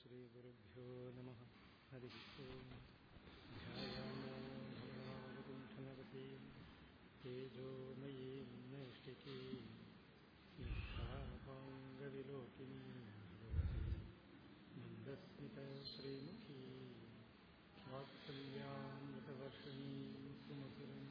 श्रीगुरुभ्यो नमः हरिः ओम् ध्यायामो भगवानुकुण्ठनवतीम् तेजोमयीं नैष्टिकीम् स्निग्धापाङ्गविलोकिनीं भगवतीं मन्दस्मितश्रीमुखी वात्सल्यामृतवर्षिणीं सुमधुरं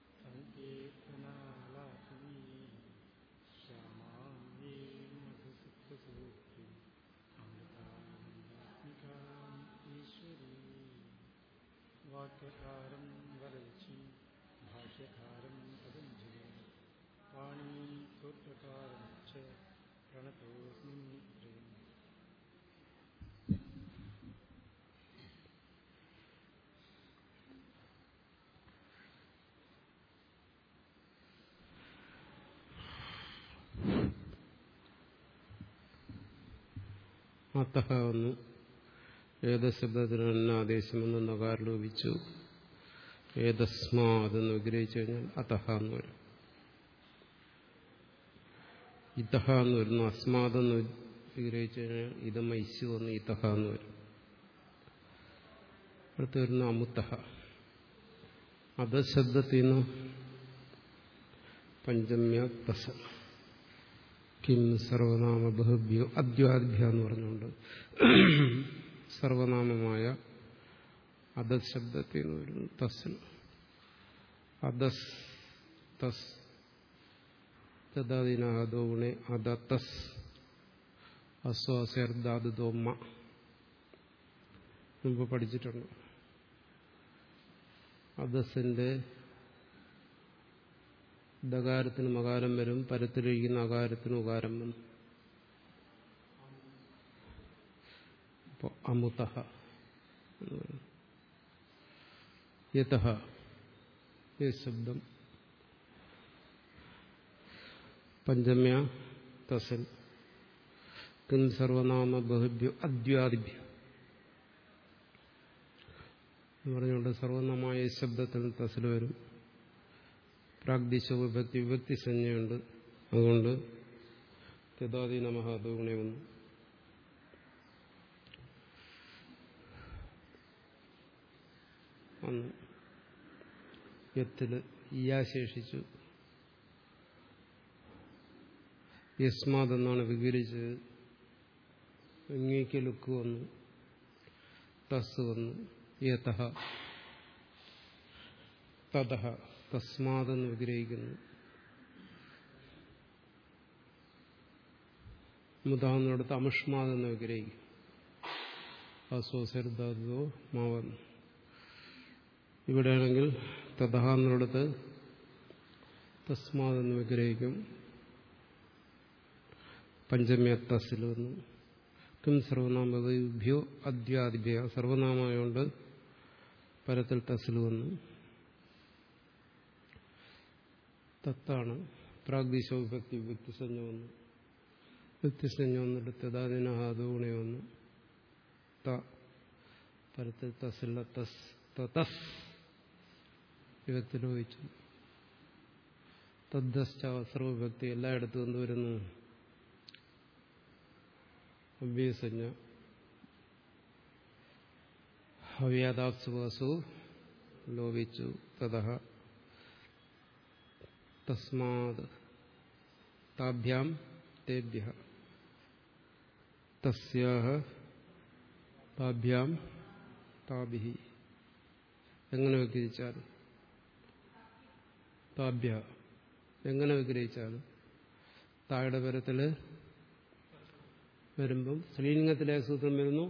सङ्कीर्तनालापिनीं श्यामां नीं मधुसुप्तसूक्तिम् अमृतानन्दात्मिकाम् ईश्वरी वाक्यकारं वररुचि भाष्यकारं पदञ्जलि वाणीं सूत्रकारं च प्रणतोऽस्मि प्रेम അത്തഹ വന്നു ഏതശബ്ദത്തിന് തന്നെ ആദേശമെന്ന് നകാരം ലോപിച്ചു ഏതസ്മാ അതെന്ന് വിഗ്രഹിച്ചു കഴിഞ്ഞാൽ അത്തഹ എന്ന് വരും ഇതഹ എന്ന് വരുന്നു അസ്മാതെന്ന് വിഗ്രഹിച്ചു കഴിഞ്ഞാൽ ഇതമൈശു എന്ന് ഇതഹ എന്ന് വരും അടുത്ത് വരുന്നു അമുത്തഹ അധശബ്ദത്തിൽ നിന്ന് പഞ്ചമ്യ തസ കിം സർവനാമ ബഹുഭ്യോ അദ്വാദിഭ്യ എന്ന് പറഞ്ഞുകൊണ്ട് സർവനാമമായ അദസ് ശബ്ദത്തിൽ നിന്ന് വരുന്നു തസ്സിൽ അദസ് തസ് തദാദിനാദോ ഗുണേ അദ തസ് അസ്വാസർദാദോമ്മ മുമ്പ് പഠിച്ചിട്ടുണ്ട് അദസിന്റെ ദകാരത്തിന് മകാരം വരും പരത്തിലിരിക്കുന്ന അകാരത്തിന് ഉകാരം വന്നു അപ്പോൾ അമുതഹ എന്ന് പറയുന്നു യഥ ഈ ശബ്ദം പഞ്ചമ്യ തസൽ കിം സർവനാമ ബഹുഭ്യോ അദ്വാദിഭ്യ എന്ന് പറഞ്ഞുകൊണ്ട് സർവനാമായ ശബ്ദത്തിൽ തസൽ വരും പ്രാഗ്ദിശ വിഭക്തി വിഭക്തി സംജ്ഞയുണ്ട് അതുകൊണ്ട് യഥാതി നമഹ അതുഗുണേ വന്നു അന്ന് യത്തില് ഇയാശേഷിച്ചു യസ്മാത് എന്നാണ് വിവരിച്ചത് ഇങ്ങേക്ക് ലുക്ക് വന്നു തസ് വന്നു യഥ തഥ തസ്മാതെന്ന് വിഗ്രഹിക്കുന്നു മുതാന്നിടത്ത് അമുഷ്മാതെന്ന് വിഗ്രഹിക്കും അസ്വസരുദാതോ മാവന്നു ഇവിടെയാണെങ്കിൽ തഥാന്നിടത്ത് തസ്മാതെന്ന് വിഗ്രഹിക്കും പഞ്ചമ്യ തസ്സിൽ വന്നു കിം സർവനാമഭ്യോ അദ്യാദിഭ്യ സർവനാമയോണ്ട് പരത്തിൽ തസ്സിൽ വന്നു തത്താണ് പ്രാഗ്ദീശ വിഭക്തി വ്യക്തിസഞ്ജ വന്നു വ്യക്തിസഞ്ജ വന്നിട്ട് തദാദിന ഹാദൂണെ വന്നു ത പരത്തിൽ തസില്ല തസ് തസ് വിഭക്തി ലോപിച്ചു തദ്ദശ്ച സർവവിഭക്തി എല്ലായിടത്തും എന്ത് വരുന്നു അവ്യസഞ്ജ ഹവ്യാദാപ്സുവാസു ലോപിച്ചു തതഹ തസ്മാത് താഭ്യാം തേഭ്യ തസ്യാഹ താഭ്യാം താഭി എങ്ങനെ വിഗ്രഹിച്ചാൽ താഭ്യ എങ്ങനെ വിഗ്രഹിച്ചാൽ താഴെ പരത്തില് വരുമ്പം സ്ത്രീലിംഗത്തിലെ സൂത്രം വരുന്നു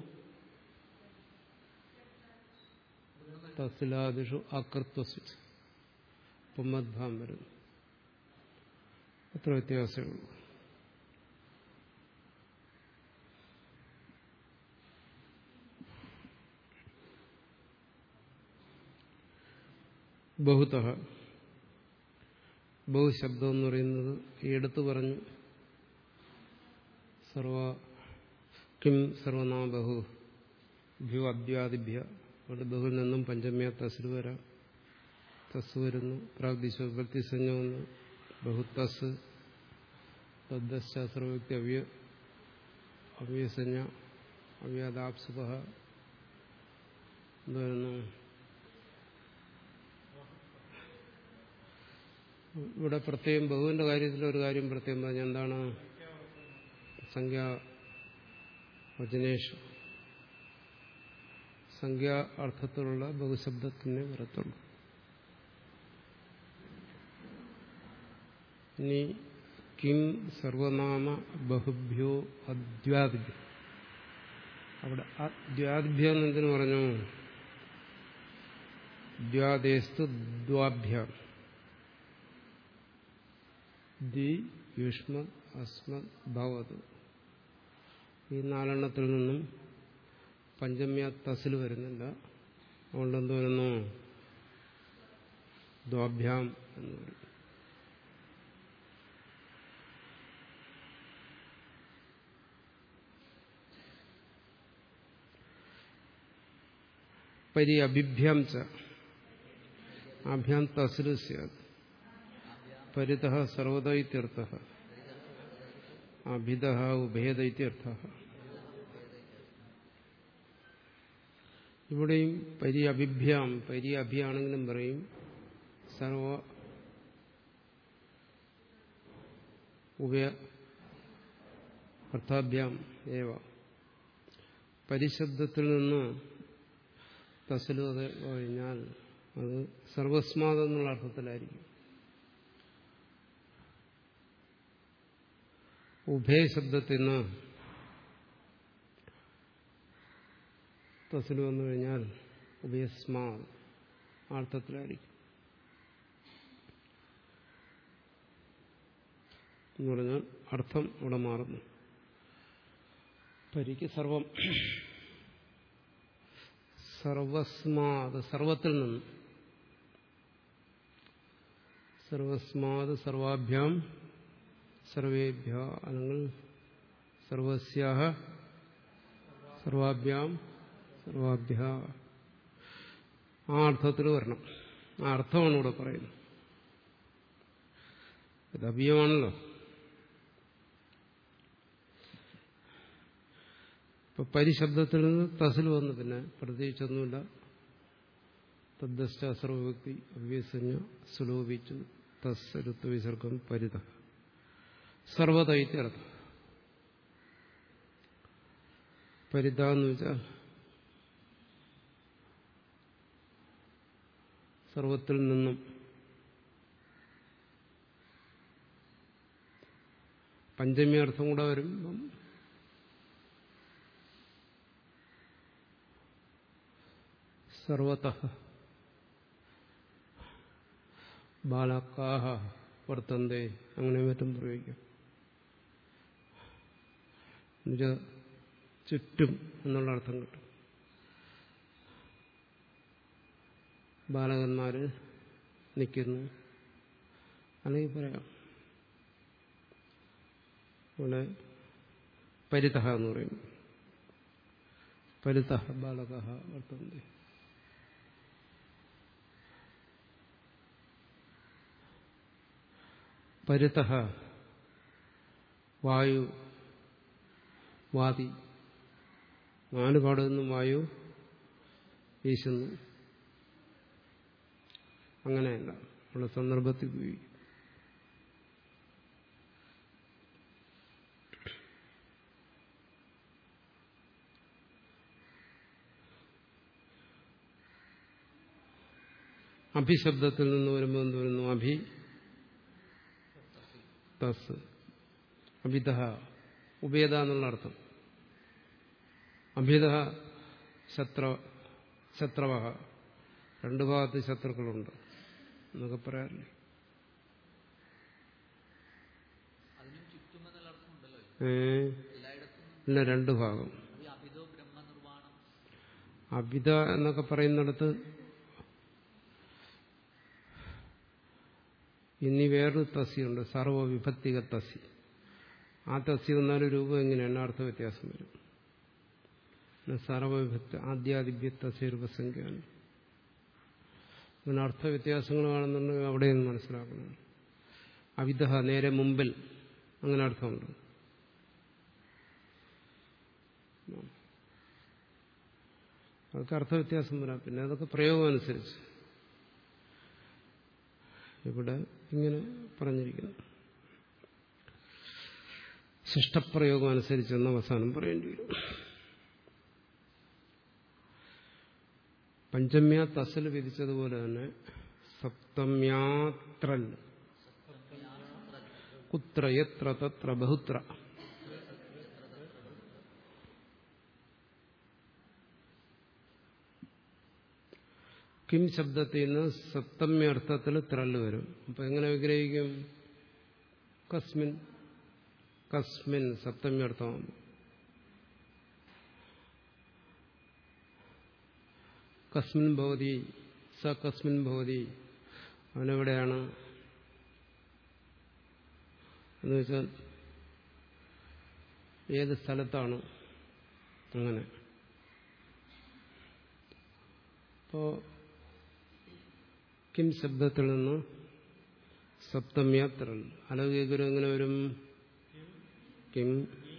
തസ്ലാദിഷു അകൃത്വസ്വ പുമ്മദ്ഭാം വരുന്നു അത്ര വ്യത്യാസമേ ഉള്ളൂ ബഹുത ബഹുശബ്ദം എന്ന് പറയുന്നത് എടുത്തു പറഞ്ഞു സർവ കിം സർവനാമ ബഹു ഭ്യു അദ്യാദിഭ്യ അവിടെ ബഹുവിൽ നിന്നും പഞ്ചമ്യ തസ് വരാം തസ് വരുന്നു പ്രാഗ്ദിശ വിഭക്തി സംജ്ഞ വന്നു ബഹുത്തസ് തദ്ദശാസ്ത്രവ്യക്തി അവ്യ അവ്യസഞ്ജ അവ്യാദാപ്സുപ എന്തുവരുന്നു ഇവിടെ പ്രത്യേകം ബഹുവിന്റെ കാര്യത്തിൽ ഒരു കാര്യം പ്രത്യേകം പറഞ്ഞ എന്താണ് സംഖ്യാ വചനേഷ് സംഖ്യാ അർത്ഥത്തിലുള്ള ബഹുശബ്ദത്തിനെ വരത്തുള്ളൂ ഇനി കിം സർവനാമ ബഹുഭ്യോ അദ്വാദിഭ്യോ അവിടെ അദ്വാദിഭ്യം എന്തിനു പറഞ്ഞു ദ്വാദേസ്തു ദ്വാഭ്യാം ദി യുഷ്മ അസ്മത് ഭവതു ഈ നാലെണ്ണത്തിൽ നിന്നും പഞ്ചമ്യ തസിൽ വരുന്നില്ല അതുകൊണ്ട് എന്ത് വരുന്നു ദ്വാഭ്യാം എന്ന് പറയും പരി അഭിഭ്യാം ച അഭ്യാം തസിൽ സ്യാത് പരിത സർവത ഇത്യർത്ഥ അഭിത ഉഭേദ ഇത്യർത്ഥ ഇവിടെയും പരി അഭിഭ്യാം പരി അഭിയാണെങ്കിലും പറയും സർവ ഉഭയ അർത്ഥാഭ്യാം ഏവ പരിശബ്ദത്തിൽ നിന്ന് തസലു അത് കഴിഞ്ഞാൽ അത് സർവസ്മാത് എന്നുള്ള അർത്ഥത്തിലായിരിക്കും ഉഭയശബ്ദത്തിൽ നിന്ന് തസലു വന്നു കഴിഞ്ഞാൽ ഉഭയസ്മാ അർത്ഥത്തിലായിരിക്കും എന്ന് പറഞ്ഞാൽ അർത്ഥം ഇവിടെ മാറുന്നു പരിക്ക് സർവം സർവസ്മാത് സർവത്തിൽ നിന്ന് സർവസ്മാത് സർവാഭ്യാം സർവേഭ്യ അല്ലെങ്കിൽ സർവസ്യാഹ സർവാഭ്യാം സർവാഭ്യ ആ അർത്ഥത്തിൽ വരണം ആ അർത്ഥമാണ് ഇവിടെ പറയുന്നത് ഇത് അഭിയമാണല്ലോ ഇപ്പൊ പരിശബ്ദത്തിൽ നിന്ന് തസിൽ വന്നു പിന്നെ പ്രത്യേകിച്ചൊന്നുമില്ല തദ്ദശ്ച സർവഭക്തി അവ്യസഞ്ജ സുലോപിച്ചു തസ് ഋത്വ വിസർഗം പരിത സർവതൈത്യർത്ഥം പരിത എന്ന് വെച്ചാൽ സർവത്തിൽ നിന്നും പഞ്ചമി അർത്ഥം കൂടെ വരുമ്പം സർവത ബാലക്കാഹ വർത്തന്തേ അങ്ങനെ മറ്റും പ്രയോഗിക്കാം എന്നുവെച്ചാൽ ചുറ്റും എന്നുള്ള അർത്ഥം കിട്ടും ബാലകന്മാര് നിൽക്കുന്നു അല്ലെങ്കിൽ പറയാം ഇവിടെ പരിതഹ എന്ന് പറയും പരിതഹ ബാലക വർത്തന്തേ പരിത വായു വാതി നാല് പാട് നിന്നും വായു വീശുന്നു അങ്ങനെയല്ല ഉള്ള സന്ദർഭത്തിൽ ഉപയോഗിക്കും അഭിശബ്ദത്തിൽ നിന്ന് വരുമ്പോൾ എന്ത് വരുന്നു അഭി തസ് അഭിത ഉപേദ എന്നുള്ള അർത്ഥം അഭിത ശത്ര ശത്രവ രണ്ടു ഭാഗത്ത് ശത്രുക്കളുണ്ട് എന്നൊക്കെ പറയാറില്ലേ അതിനും ചുറ്റും എന്നുള്ള അർത്ഥമുണ്ടല്ലോ ഏ എല്ലായിടത്തും ഇല്ല രണ്ടു ഭാഗം ഈ അഭിതോ ബ്രഹ്മനിർവാണം അഭിത എന്നൊക്കെ പറയുന്നിടത്ത് ഇനി വേറൊരു തസ്യുണ്ട് സർവവിഭക്തിക തസി ആ തസി വന്നാലും രൂപം എങ്ങനെയാണ് അർത്ഥ വ്യത്യാസം വരും പിന്നെ സർവവിഭക്തി ആദ്യാദിഭ്യ തസ്യ രൂപസംഖ്യയാണ് അങ്ങനെ അർത്ഥ വ്യത്യാസങ്ങൾ കാണുന്നുണ്ടെങ്കിൽ അവിടെയൊന്നും മനസ്സിലാക്കണം അവിധ നേരെ മുമ്പിൽ അങ്ങനെ അർത്ഥമുണ്ട് അതൊക്കെ അർത്ഥവ്യത്യാസം വരാം പിന്നെ അതൊക്കെ പ്രയോഗം അനുസരിച്ച് ഇവിടെ ഇങ്ങനെ പറഞ്ഞിരിക്കുന്നു ശിഷ്ടപ്രയോഗം അനുസരിച്ചെന്ന് അവസാനം പറയേണ്ടി വരും പഞ്ചമ്യ തസൽ വിധിച്ചതുപോലെ തന്നെ സപ്തമ്യാത്രൽ കുത്ര എത്ര തത്ര ബഹുത്ര കിം ശബ്ദത്തിൽ നിന്ന് സപ്തമ്യർത്ഥത്തിൽ ത്രല് വരും അപ്പൊ എങ്ങനെ വിഗ്രഹിക്കും കസ്മിൻ കസ്മിൻ സപ്തമ്യർത്ഥമാകും കസ്മിൻ ഭവതി സ കസ്മിൻ ഭവതി അവനെവിടെയാണ് എന്ന് വെച്ചാൽ ഏത് സ്ഥലത്താണ് അങ്ങനെ അപ്പോ കിം ശബ്ദത്തിൽ നിന്ന് സപ്തമ്യാത്രൽ അലൗകികരം എങ്ങനെ വരും കിം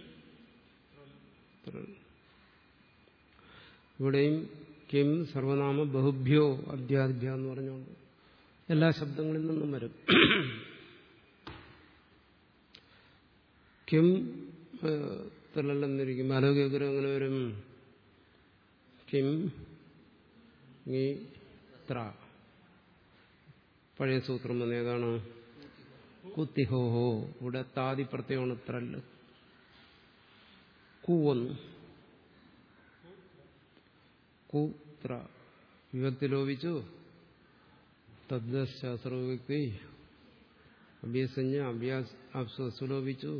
ത്രൽ. ഇവിടെയും കിം സർവനാമ ബഹുഭ്യോ അധ്യാദ്ഭ്യ എന്ന് പറഞ്ഞുകൊണ്ട് എല്ലാ ശബ്ദങ്ങളിൽ നിന്നും വരും കിം ത്രല്ലെന്നിരിക്കും അലൗകികരം എങ്ങനെ വരും കിം ngി ത്ര പഴയ സൂത്രം വന്ന ഏതാണ് കുത്തിഹോഹോ ഇവിടെ താതി പ്രത്യമാണ് ത്രല്ല് കൂവന്നു കൂത്ര വിഭക്തി ലോപിച്ചു തദ്ശാസ്ത്രവ്യക്തി അഭ്യസഞ്ജ അഭ്യാസ് അപ്സു ലോപിച്ചു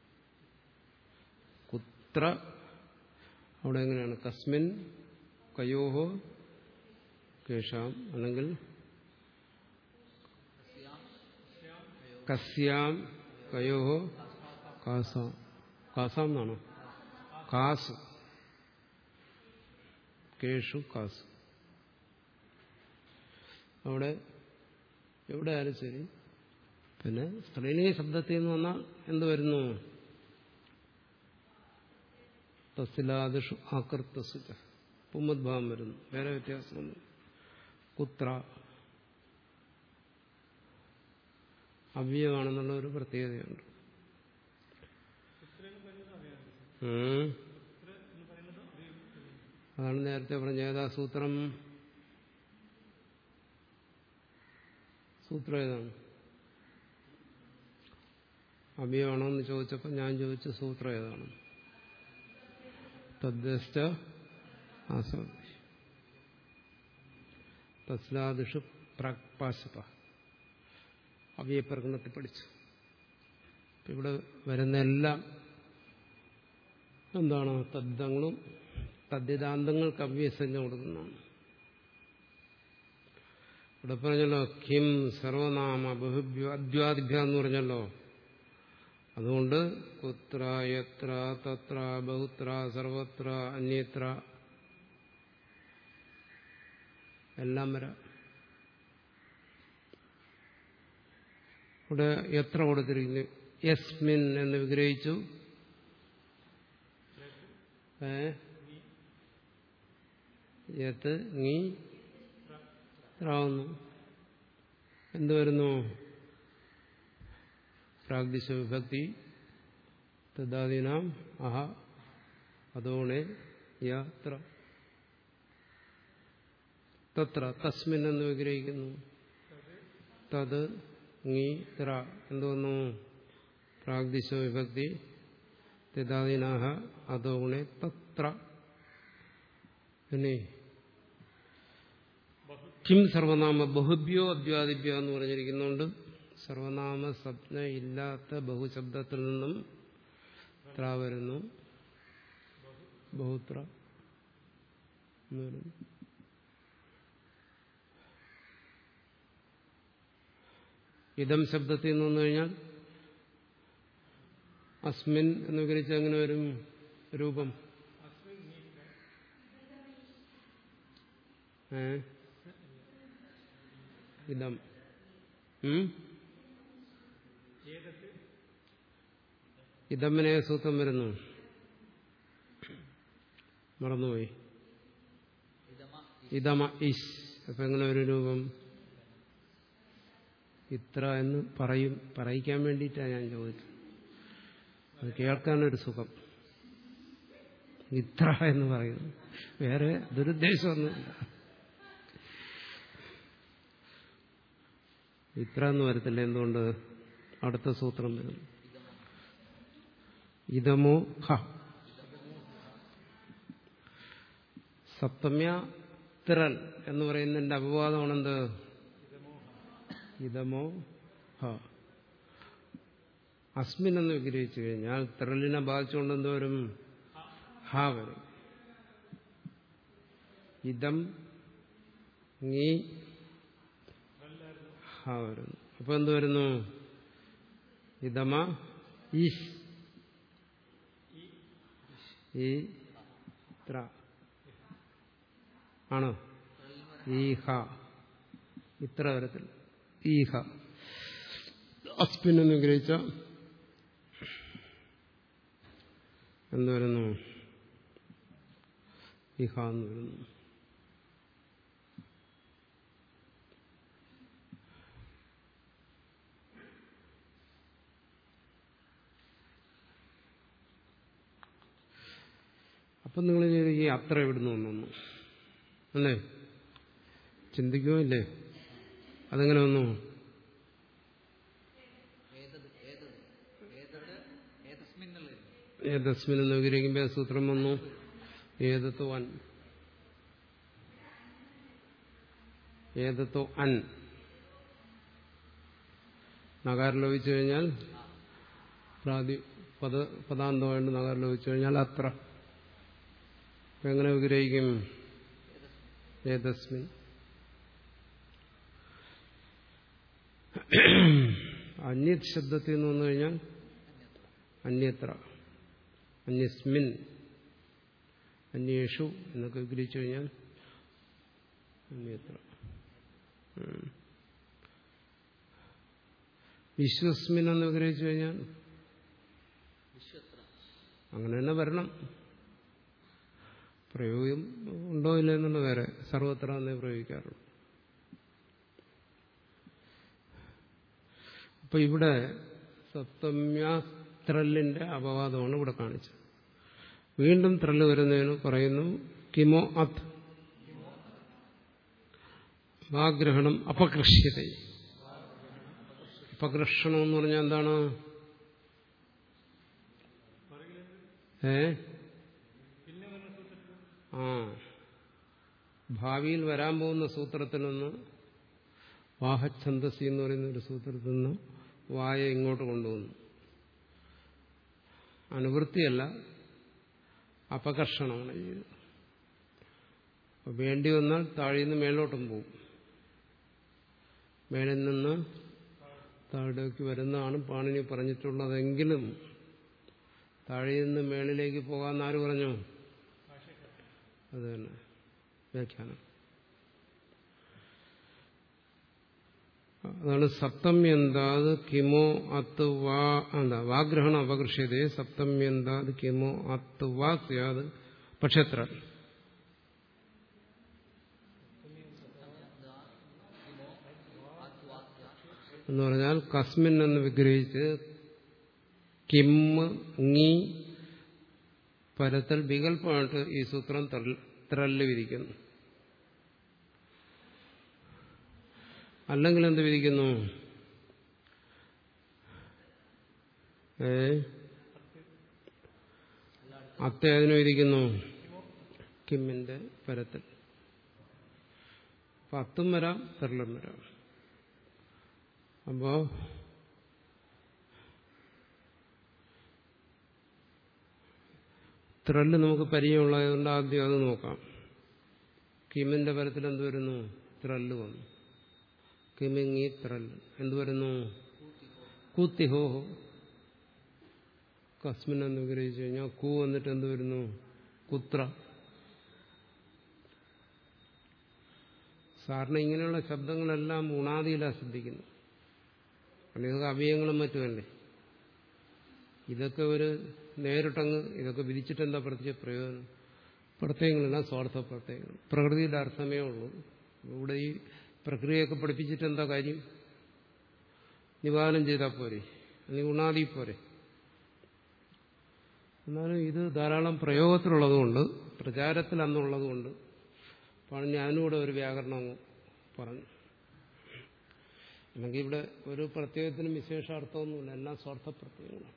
കുത്ര അവിടെ എങ്ങനെയാണ് കസ്മിൻ കയോഹോ കേശാം അല്ലെങ്കിൽ കസ്യാം കയോഹോ കാസാം കാസാം എന്നാണോ കാസ് കേഷു കാസ് അവിടെ എവിടെ ആയാലും ശരി പിന്നെ സ്ത്രീലിംഗ ശബ്ദത്തിൽ നിന്ന് വന്നാൽ എന്ത് വരുന്നു തസ്സിലാദിഷു ആകൃത്തസുച പുമ്മദ്ഭാവം വരുന്നു വേറെ വ്യത്യാസമൊന്നും കുത്ര അവ്യമാണെന്നുള്ള ഒരു പ്രത്യേകതയുണ്ട് ഉം. അതാണ് നേരത്തെ പറഞ്ഞ ഏതാ സൂത്രം സൂത്രം ഏതാണ് അവ്യമാണോ എന്ന് ചോദിച്ചപ്പോൾ ഞാൻ ചോദിച്ച സൂത്രം ഏതാണ് തദ്ദേശ ആസ്വദി തസ്ലാദിഷു പ്രാക്പാശപ അവ്യപ്രകടനത്തിൽ പഠിച്ചു ഇപ്പൊ ഇവിടെ വരുന്ന എല്ലാം എന്താണ് തദ്ദങ്ങളും തദ്ദിതാന്തങ്ങൾക്ക് അവ്യസഞ്ജ കൊടുക്കുന്നതാണ് ഇവിടെ പറഞ്ഞല്ലോ കിം സർവനാമ ബഹുഭ്യോ അദ്വാദിഭ്യ എന്ന് പറഞ്ഞല്ലോ അതുകൊണ്ട് കുത്ര എത്ര തത്ര ബഹുത്ര സർവത്ര അന്യത്ര എല്ലാം വരാം ഇവിടെ എത്ര കൊടുത്തിരിക്കുന്നു യസ്മിൻ എന്ന് വിഗ്രഹിച്ചു ഏ യത്ത് നീ ത്രാവുന്നു എന്ത് വരുന്നു പ്രാഗ്ദിശ വിഭക്തി തദാദീനാം അഹ അതോണെ യത്ര തത്ര തസ്മിൻ എന്ന് വിഗ്രഹിക്കുന്നു തത് ngി ത്ര എന്തോന്നു പ്രാഗ്ദിശ വിഭക്തി തദാദീനാഹ അതോണെ തത്ര പിന്നെ കിം സർവനാമ ബഹുഭ്യോ അദ്വാദിഭ്യോ എന്ന് പറഞ്ഞിരിക്കുന്നുണ്ട് സർവനാമ സ്വപ്ന ഇല്ലാത്ത ബഹുശബ്ദത്തിൽ നിന്നും ത്ര വരുന്നു ബഹുത്ര എന്ന് വരുന്നു ഇതം ശബ്ദത്തിൽ നിന്ന് വന്നു കഴിഞ്ഞാൽ അസ്മിൻ എന്ന് വിവരിച്ച് അങ്ങനെ വരും രൂപം ഏ ഇതം ഉം? ഇതമ്മിനെ സൂത്രം വരുന്നു മറന്നുപോയി ഇതമ ഇഷ് അപ്പൊ എങ്ങനെ ഒരു രൂപം ഇത്ര എന്ന് പറയും പറയിക്കാൻ വേണ്ടിയിട്ടാണ് ഞാൻ ചോദിച്ചത് അത് കേൾക്കാനൊരു സുഖം ഇത്ര എന്ന് പറയുന്നു വേറെ ദുരുദ്ദേശമൊന്നുമില്ല ഇത്ര എന്ന് വരത്തില്ല എന്തുകൊണ്ട് അടുത്ത സൂത്രം വരുന്നു ഇതമോ ഹ സപ്തമ്യ തിറൽ എന്ന് പറയുന്നതിന്റെ അപവാദമാണെന്ത് ഇതമോ ഹ അസ്മിൻ എന്ന് വിഗ്രഹിച്ചു കഴിഞ്ഞാൽ തിറലിനെ ബാധിച്ചുകൊണ്ട് എന്തോരും ഹ വരും ഇതം നീ ഹ വരുന്നു അപ്പൊ എന്ത് വരുന്നു ഇതമ ഈശ് ഈ ത്ര ആണോ ഈ ഹ ഇത്ര വരത്തിൽ ഈ ഹ അസ്പിൻ എന്ന് ഗ്രഹിച്ച എന്ന് വരുന്നു ഇഹ എന്ന് വരുന്നു അപ്പം നിങ്ങൾ ഈ അത്ര എവിടുന്ന് വന്നു അല്ലേ ചിന്തിക്കുമോ ഇല്ലേ അതെങ്ങനെ വന്നു ഏതത് ഏതത് ഏതത് ഏതസ്മിന്നുള്ളത് ഏതസ്മിൻ എന്ന് വിഗ്രഹിക്കുമ്പോൾ സൂത്രം വന്നു ഏതത്തോ അൻ ഏതത്തോ അൻ നഗാരം ലോപിച്ചു കഴിഞ്ഞാൽ പ്രാതി പദ പദാന്തമായിട്ട് നഗാരം ലോപിച്ചു കഴിഞ്ഞാൽ അത്ര അപ്പൊ എങ്ങനെ വിഗ്രഹിക്കും ഏതസ്മിൻ അന്യത് ശബ്ദത്തിൽ നിന്ന് വന്നു കഴിഞ്ഞാൽ അന്യത്ര അന്യസ്മിൻ അന്യേഷു എന്നൊക്കെ വിഗ്രഹിച്ചു കഴിഞ്ഞാൽ അന്യത്ര ഉം. വിശ്വസ്മിൻ എന്ന് വിഗ്രഹിച്ചു കഴിഞ്ഞാൽ വിശ്വത്ര അങ്ങനെ തന്നെ വരണം പ്രയോഗം ഉണ്ടോ ഇല്ല എന്നുള്ള വേറെ സർവത്ര എന്നേ പ്രയോഗിക്കാറുള്ളൂ അപ്പൊ ഇവിടെ സപ്തമ്യാത്രല്ലിന്റെ അപവാദമാണ് ഇവിടെ കാണിച്ചത് വീണ്ടും ത്രല്ല് വരുന്നതിന് പറയുന്നു കിമോ അത്ത് വാഗ്രഹണം അപകൃഷ്യത അപകർഷണം എന്ന് പറഞ്ഞാൽ എന്താണ് ഏ ആ ഭാവിയിൽ വരാൻ പോകുന്ന സൂത്രത്തിൽ നിന്ന് വാഹഛന്ദസി എന്ന് പറയുന്ന ഒരു സൂത്രത്തിൽ നിന്ന് വായ ഇങ്ങോട്ട് കൊണ്ടുവന്നു അനുവൃത്തിയല്ല അപകർഷണമാണ് ചെയ്തത് അപ്പൊ വേണ്ടി വന്നാൽ താഴെ നിന്ന് മേലോട്ടും പോകും മേളിൽ നിന്ന് താഴേക്ക് വരുന്നതാണ് പാണിനി പറഞ്ഞിട്ടുള്ളതെങ്കിലും താഴെ നിന്ന് മേളിലേക്ക് പോകാമെന്ന് ആര് പറഞ്ഞു അത് തന്നെ വ്യാഖ്യാനം അതാണ് സപ്തമ്യന്താത് കിമോ അത്ത് വാ എന്താ വാഗ്രഹണം അപകർഷ്യതേ സപ്തമ്യന്താത് കിമോ അത്ത് വാ സ്യാത് പക്ഷത്ര എന്ന് പറഞ്ഞാൽ കസ്മിൻ എന്ന് വിഗ്രഹിച്ച് കിമ്മ് ngി പരത്തിൽ വികല്പമായിട്ട് ഈ സൂത്രം ത്രല്ല് വിരിക്കുന്നു അല്ലെങ്കിൽ എന്ത് വിധിക്കുന്നു ഏ അത്ത അതിന് വിധിക്കുന്നു കിമ്മിന്റെ പരത്തിൽ അപ്പൊ അത്തും വരാം തെരലും വരാം അപ്പോ ത്രല്ല് നമുക്ക് പരിചയമുള്ളതുകൊണ്ട് ആദ്യം അത് നോക്കാം കിമിന്റെ പരത്തിൽ എന്ത് വരുന്നു ത്രല്ല് വന്നു കിമിങ്ങി ത്രല്ല് എന്ത് വരുന്നു കൂത്തിഹോഹോ കസ്മിൻ എന്ന് വിഗ്രഹിച്ചു കഴിഞ്ഞാൽ കൂ വന്നിട്ട് എന്ത് വരുന്നു കുത്ര സാറിന് ഇങ്ങനെയുള്ള ശബ്ദങ്ങളെല്ലാം ഉണാദിയിലാണ് ശ്രദ്ധിക്കുന്നു കാരണം ഇതൊക്കെ അവയങ്ങളും മറ്റുമല്ലേ ഇതൊക്കെ ഒരു നേരിട്ടങ്ങ് ഇതൊക്കെ വിധിച്ചിട്ട് എന്താ പ്രത്യേക പ്രയോജനം പ്രത്യയങ്ങളെല്ലാം സ്വാർത്ഥ പ്രത്യയങ്ങൾ പ്രകൃതിയുടെ അർത്ഥമേ ഉള്ളൂ ഇവിടെ ഈ പ്രക്രിയയൊക്കെ പഠിപ്പിച്ചിട്ട് എന്താ കാര്യം നിവാരണം ചെയ്താൽ പോരെ അല്ലെങ്കിൽ ഉണാദി പോരെ എന്നാലും ഇത് ധാരാളം പ്രയോഗത്തിലുള്ളതുകൊണ്ട് പ്രചാരത്തിൽ അന്നുള്ളതുകൊണ്ട് പറഞ്ഞു ഞാനിവിടെ ഒരു വ്യാകരണം അങ്ങ് പറഞ്ഞു അല്ലെങ്കിൽ ഇവിടെ ഒരു പ്രത്യയത്തിനും വിശേഷാർത്ഥമൊന്നുമില്ല എല്ലാം സ്വാർത്ഥ പ്രത്യയങ്ങളാണ്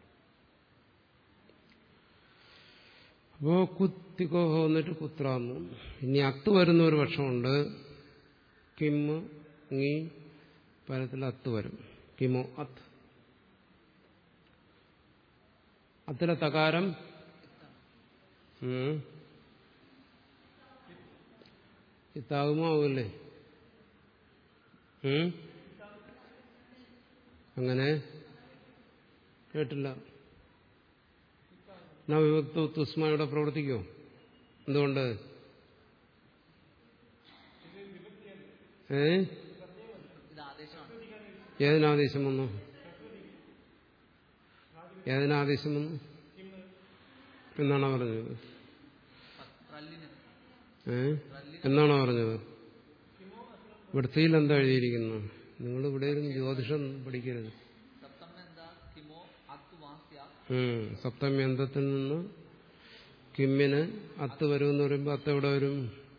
അപ്പോ കുത്തിക്കോഹ വന്നിട്ട് കുത്രാന്നു ഇനി അത്ത് വരുന്ന ഒരു പക്ഷമുണ്ട് കിമ്മ് ngി പരത്തിൽ അത്ത് വരും കിമോ അത്ത് അത്തിലെ തകാരം ഉം. ഇത്താകുമോ ആവില്ലേ ഉം? അങ്ങനെ കേട്ടില്ല നവിഭക്ത തുസ്മ ഇവിടെ പ്രവർത്തിക്കുമോ എന്തുകൊണ്ട് ഏ ഇത് ആദേശമാണ് ഏതിനാദേശം വന്നു ഏതിനാദേശം വന്നു എന്നാണോ പറഞ്ഞത് റല്ലിന് ഏ എന്നാണോ പറഞ്ഞത് വൃത്തിയിൽ എന്താ എഴുതിയിരിക്കുന്നു നിങ്ങൾ ഇവിടെ ഇരുന്ന് ജ്യോതിഷം പഠിക്കരുത് സപ്തം എന്താ കിമോ അത്ത് വാസ്യ ഉം. സപ്തമ്യന്തത്തിൽ നിന്ന് കിമ്മിന് അത്ത് വരുമെന്ന് പറയുമ്പോൾ അത്ത് എവിടെ വരും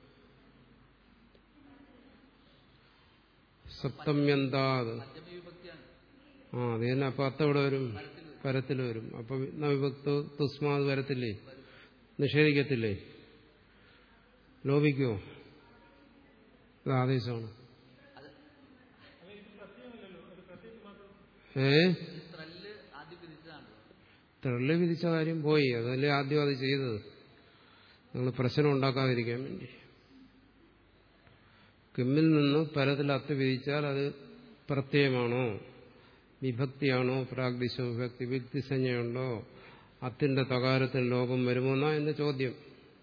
സപ്തമ്യന്താത് പഞ്ചമി വിഭക്തിയാണ് ആ അത് തന്നെ അപ്പൊ അത്ത് എവിടെ വരും പരത്തിൽ വരും അപ്പൊ വിഭക്ത തുസ്മാത് വരത്തില്ലേ നിഷേധിക്കത്തില്ലേ ലോപിക്കുമോ ഇത് ആദേശമാണ് അത് ഏ ഇത് ത്രല്ല് ആദ്യം വിധിച്ചതാണ് തെള്ളി വിധിച്ച കാര്യം പോയി അതല്ലേ ആദ്യം അത് ചെയ്തത് നിങ്ങൾ പ്രശ്നം ഉണ്ടാക്കാതിരിക്കാൻ വേണ്ടി കിമ്മിൽ നിന്ന് പരത്തിൽ അത്ത് വിധിച്ചാൽ അത് പ്രത്യയമാണോ വിഭക്തിയാണോ പ്രാഗ്ദിശ വിഭക്തി വ്യക്തിസഞ്ജയുണ്ടോ അത്തിന്റെ തകാരത്തിൽ ലോകം വരുമോ എന്നാ എന്റെ ചോദ്യം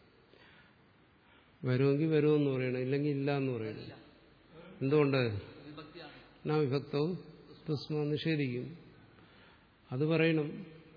വരുമെങ്കിൽ വരുമെന്ന് പറയണം ഇല്ലെങ്കിൽ ഇല്ല എന്ന് പറയണം എന്തുകൊണ്ട് വിഭക്തിയാണ് നാ വിഭക്തവും തുസ്മ നിഷേധിക്കും അത് പറയണം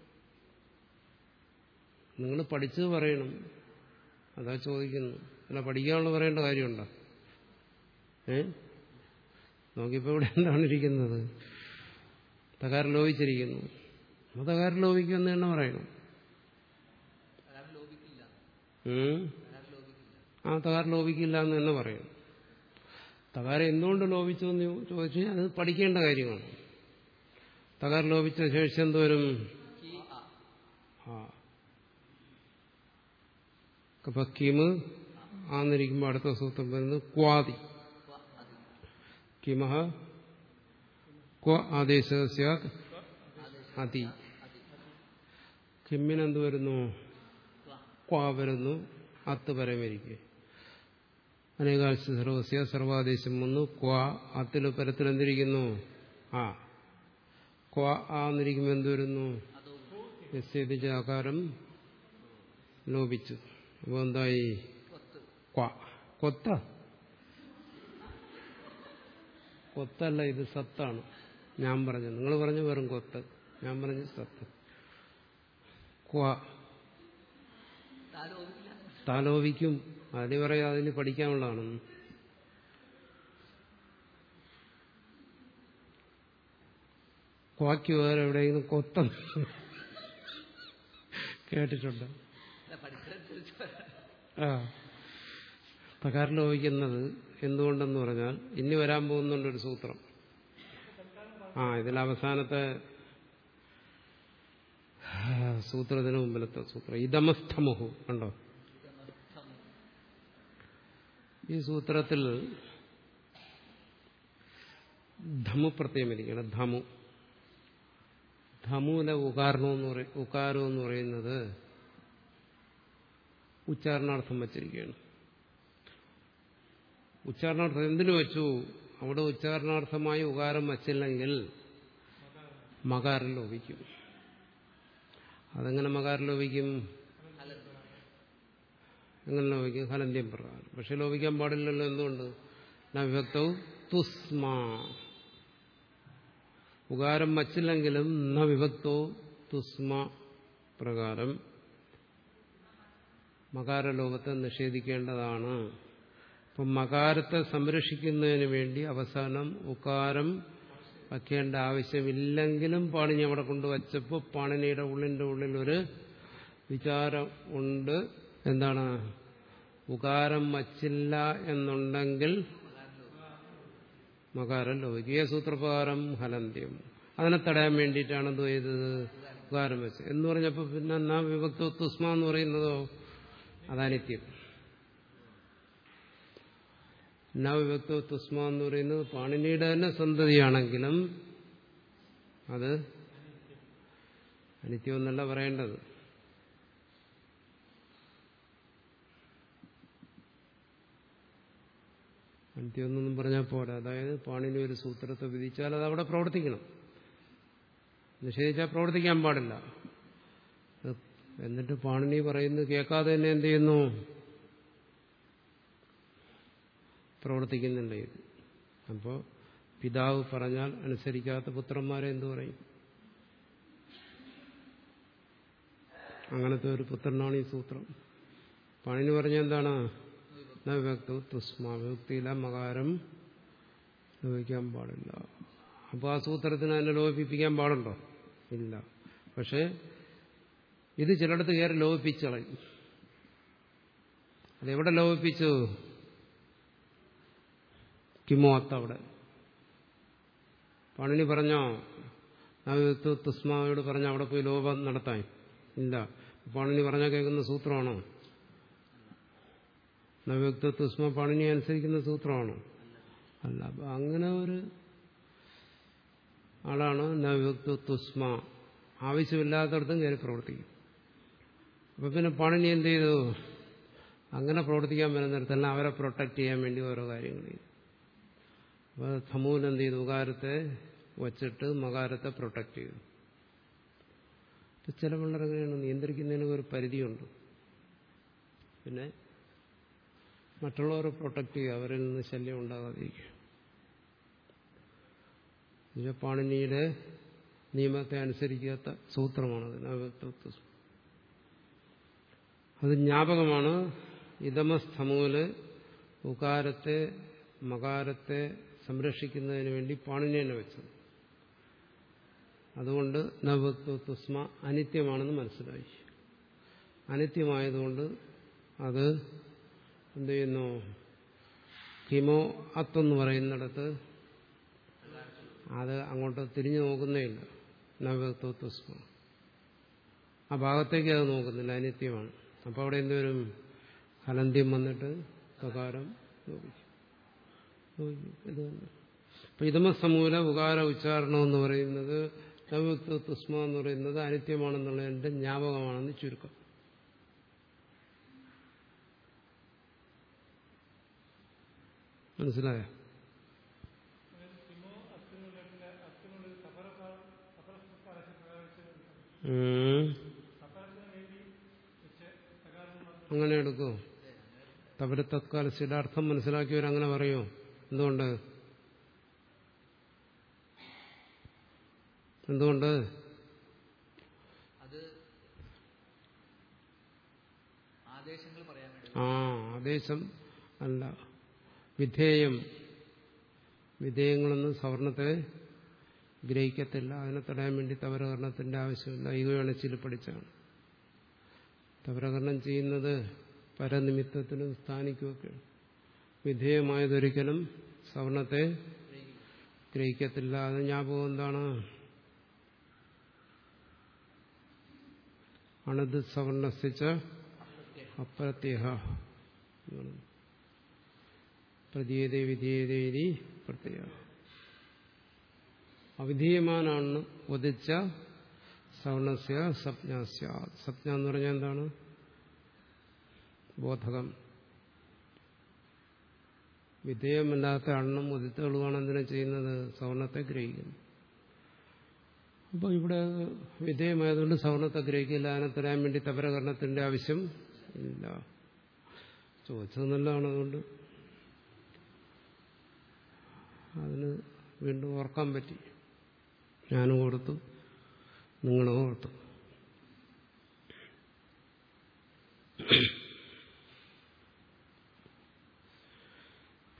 നിങ്ങൾ പഠിച്ചത് പറയണം അതാ ചോദിക്കുന്നു അല്ല പഠിക്കാനുള്ള പറയേണ്ട കാര്യമുണ്ടോ ഏ നോക്കിയപ്പോ ഇവിടെ എന്താണ് ഇരിക്കുന്നത് തകാരം ലോപിച്ചിരിക്കുന്നു അപ്പൊ തകാരം ലോപിക്കുമെന്ന് തന്നെ പറയണം അയാൾ ലോപിക്കില്ല ഉം. അയാൾ ലോപിക്കില്ല ആ തകാരം ലോപിക്കില്ല എന്ന് തന്നെ പറയണം തകാരം എന്തുകൊണ്ട് ലോപിച്ചു എന്ന് ചോദിച്ചു കഴിഞ്ഞാൽ അത് പഠിക്കേണ്ട കാര്യമാണ് തകാരം ലോപിച്ച ശേഷം എന്തോരും കി അ ആ അപ്പൊ കിമ് ആന്നിരിക്കുമ്പോൾ അടുത്ത സൂത്രം വരുന്നത് ക്വാതി ക്വ അതി കിമഹ ക്വ ആദേശ സ്യാത് അതി കിമ്മിനെന്ത് വരുന്നു ക്വ ക്വാ വരുന്നു അത്ത് പരമരിക്കെ അനേകാശ സർവസ്യ സർവാദേശം വന്നു ക്വാ അത്തിൽ പരത്തിൽ എന്തിരിക്കുന്നു ആ ക്വാ ആന്നിരിക്കുമ്പോൾ എന്ത് വരുന്നു അതോ യസ്യതിച്ച ആകാരം ലോപിച്ചു അപ്പോൾ എന്തായി കൊത്ത് ക്വാ കൊത്ത കൊത്തല്ല ഇത് സത്താണ് ഞാൻ പറഞ്ഞത് നിങ്ങൾ പറഞ്ഞു വെറും കൊത്ത് ഞാൻ പറഞ്ഞു സത്ത് ക്വാ താ ലോപിക്കില്ല താലോപിക്കും അതിന് പറയാം അതിന് പഠിക്കാനുള്ളതാണെന്ന് ക്വാക്ക് വേറെ എവിടെയെങ്കിലും കൊത്ത കേട്ടിട്ടുണ്ട് അല്ല പഠിച്ചതനുസരിച്ച് വരാം. ആ തകാരം ലോപിക്കുന്നത് എന്തുകൊണ്ടെന്ന് പറഞ്ഞാൽ ഇനി വരാൻ പോകുന്നുണ്ട് ഒരു സൂത്രം ആ ഇതിൽ അവസാനത്തെ ആ, സൂത്രത്തിന് മുമ്പിലത്തെ സൂത്രം ഇതമസ്ഥമുഹു കണ്ടോ ഇതമസ്ഥം. ഈ സൂത്രത്തിൽ ധമു പ്രത്യേകിക്കണം ധമു ധമുവിലെ ഉകാരണം എന്ന് പറ ഉകാരം എന്ന് പറയുന്നത് ഉച്ചാരണാർത്ഥം വച്ചിരിക്കുകയാണ് ഉച്ചാരണാർത്ഥം എന്തിനു വെച്ചു അവിടെ ഉച്ചാരണാർത്ഥമായി ഉകാരം വച്ചില്ലെങ്കിൽ മകാരം ലോപിക്കും അതെങ്ങനെ മകാരം ലോപിക്കും ഹലന്ത്. എങ്ങനെ ലോപിക്കും ഹലന്ത്യം പ്രകാരം പക്ഷെ ലോപിക്കാൻ പാടില്ലല്ലോ എന്തുകൊണ്ട് ന വിഭക്തവും തുസ്മാ ഉകാരം വച്ചില്ലെങ്കിലും ന വിഭക്തവും തുസ്മ പ്രകാരം മകാരലോപത്തെ നിഷേധിക്കേണ്ടതാണ് അപ്പം മകാരത്തെ സംരക്ഷിക്കുന്നതിന് വേണ്ടി അവസാനം ഉകാരം വയ്ക്കേണ്ട ആവശ്യമില്ലെങ്കിലും പാണിനി അവിടെ കൊണ്ടുവച്ചപ്പോൾ പാണിനിയുടെ ഉള്ളിൻ്റെ ഉള്ളിൽ ഒരു വിചാരം ഉണ്ട് എന്താണ് ഉകാരം വച്ചില്ല എന്നുണ്ടെങ്കിൽ മകാരം ലോകിക സൂത്രപ്രകാരം ഹലന്ത്യം അതിനെ തടയാൻ വേണ്ടിയിട്ടാണ് എന്ത് ചെയ്തത് ഉകാരം വെച്ചത് എന്ന് പറഞ്ഞപ്പോൾ പിന്നെ എന്നാ വിഭക്ത തുസ്മ എന്ന് പറയുന്നതോ അതാനിത്യം എന്നാ വിഭക്ത തുസ്മ എന്ന് പറയുന്നത് പാണിനിയുടെ തന്നെ സന്തതിയാണെങ്കിലും അത് അനിത്യം എന്നല്ല പറയേണ്ടത് അനിത്യം എന്നൊന്നും പറഞ്ഞാൽ പോരാ അതായത് പാണിനി ഒരു സൂത്രത്തെ വിധിച്ചാൽ അത് അവിടെ പ്രവർത്തിക്കണം നിഷേധിച്ചാൽ പ്രവർത്തിക്കാൻ പാടില്ല അത് എന്നിട്ട് പാണിനി പറയുന്നത് കേൾക്കാതെ തന്നെ എന്ത് ചെയ്യുന്നു പ്രവർത്തിക്കുന്നില്ല ഇത് അപ്പോൾ പിതാവ് പറഞ്ഞാൽ അനുസരിക്കാത്ത പുത്രന്മാരെ എന്തു പറയും അങ്ങനത്തെ ഒരു പുത്രനാണ് ഈ സൂത്രം പാണിനി പറഞ്ഞ എന്താണ് വിഭക്ത തുസ്മ വിഭക്തിയില മകാരം ലോപിക്കാൻ പാടില്ല അപ്പോൾ ആ സൂത്രത്തിന് അതിനെ ലോപിപ്പിക്കാൻ പാടുണ്ടോ ഇല്ല പക്ഷേ ഇത് ചിലയിടത്ത് കയറി ലോപിപ്പിച്ച് കളയും അതെവിടെ ലോപിപ്പിച്ചു കിമോത്ത് അവിടെ പണിനി പറഞ്ഞോ നവ്യക്തു തുസ്മാവോട് പറഞ്ഞ അവിടെ പോയി ലോപം നടത്താൻ ഇല്ല പണിനി പറഞ്ഞാൽ കേൾക്കുന്ന സൂത്രമാണോ നവ്യക്ത തുസ്മ പണിനി അനുസരിക്കുന്ന സൂത്രമാണോ അല്ല അപ്പൊ അങ്ങനെ ഒരു ആളാണ് നവ്യക്ത തുസ്മ ആവശ്യമില്ലാത്തടത്തും കയറി പ്രവർത്തിക്കും അപ്പൊ പിന്നെ പണിനി എന്ത് ചെയ്തു അങ്ങനെ പ്രവർത്തിക്കാൻ വരുന്നിടത്തെല്ലാം അവരെ പ്രൊട്ടക്ട് ചെയ്യാൻ വേണ്ടി ഓരോ കാര്യങ്ങൾ ചെയ്തു അപ്പോൾ സമൂലം എന്ത് ചെയ്തു ഉകാരത്തെ വച്ചിട്ട് മകാരത്തെ പ്രൊട്ടക്ട് ചെയ്തു ചില പിള്ളേരെങ്ങനെയാണ് നിയന്ത്രിക്കുന്നതിന് ഒരു പരിധിയുണ്ട് പിന്നെ മറ്റുള്ളവരെ പ്രൊട്ടക്ട് ചെയ്യുക അവരിൽ നിന്ന് ശല്യം ഉണ്ടാകാതിരിക്കുക പാണിനിയുടെ നിയമത്തെ അനുസരിക്കാത്ത സൂത്രമാണത് നവത്വ അത് ജ്ഞാപകമാണ് ഇതമസ്തമൂല് ഉകാരത്തെ മകാരത്തെ സംരക്ഷിക്കുന്നതിന് വേണ്ടി പാണിനിയെ വെച്ചത് അതുകൊണ്ട് നവത്വ തുസ്മ അനിത്യമാണെന്ന് മനസ്സിലായി അനിത്യമായതുകൊണ്ട് അത് എന്ത് ചെയ്യുന്നു കിമോ അത്തെന്ന് പറയുന്നിടത്ത് അത് അങ്ങോട്ട് തിരിഞ്ഞു നോക്കുന്നേ ഇല്ല നവത്വ തുസ്മ ആ ഭാഗത്തേക്ക് അത് നോക്കുന്നില്ല അനിത്യമാണ് അപ്പോൾ അവിടെ എന്തുവരും ഹലന്ത്യം വന്നിട്ട് പ്രകാരം ലോപിക്കും ഇത് തന്നെ അപ്പൊ ഇതമസമൂല ഉകാര ഉച്ചാരണം എന്ന് പറയുന്നത് നവ്യക്ത തുസ്മ എന്ന് പറയുന്നത് അനിത്യമാണെന്നുള്ളതിന്റെ ജ്ഞാപകമാണെന്ന് ചുരുക്കം മനസ്സിലായോ അങ്ങനെ എടുക്കുമോ തവര തത്കാലസ്ഥയുടെ അർത്ഥം മനസ്സിലാക്കിയവരങ്ങനെ പറയുമോ എന്തുകൊണ്ട് എന്തുകൊണ്ട് അത് ആദേശങ്ങൾ പറയാൻ വേണ്ടി ആ ആദേശം അല്ല വിധേയം വിധേയങ്ങളൊന്നും സവർണത്തെ ഗ്രഹിക്കത്തില്ല അതിനെ തടയാൻ വേണ്ടി തവരകരണത്തിന്റെ ആവശ്യമില്ല ഈഗോയണച്ചിൽ പഠിച്ചാണ് തവരകരണം ചെയ്യുന്നത് പരനിമിത്തത്തിനും സ്ഥാനിക്കുമൊക്കെ വിധേയമായതൊരിക്കലും സവർണത്തെ ഗ്രഹിക്കത്തില്ല അത് ജ്ഞാപകം എന്താണ് അണത് സവർണസിച്ച അപ്രത്യഹ പ്രതീയതേ വിധേയതേരി പ്രത്യേക അവിധേയമാനാണ് ഉദിച്ച സവർണസ്യ സപ്ഞാസ്യ സപ്ഞ എന്ന് പറഞ്ഞാൽ എന്താണ് ബോധകം വിധേയമല്ലാത്ത അണ്ണം ഉദിത്തുകളുമാണ് എന്തിനാ ചെയ്യുന്നത് സവർണത്തെ ഗ്രഹിക്കുന്നു അപ്പോൾ ഇവിടെ വിധേയമായതുകൊണ്ട് സവർണത്തെ ഗ്രഹിക്കില്ല അതിനെ തരാൻ വേണ്ടി തപരകരണത്തിന്റെ ആവശ്യം ഇല്ല ചോദിച്ചത് നല്ലതാണ് അതുകൊണ്ട് അതിന് വീണ്ടും ഓർക്കാൻ പറ്റി ഞാനും ഓർത്തു നിങ്ങളും ഓർത്തു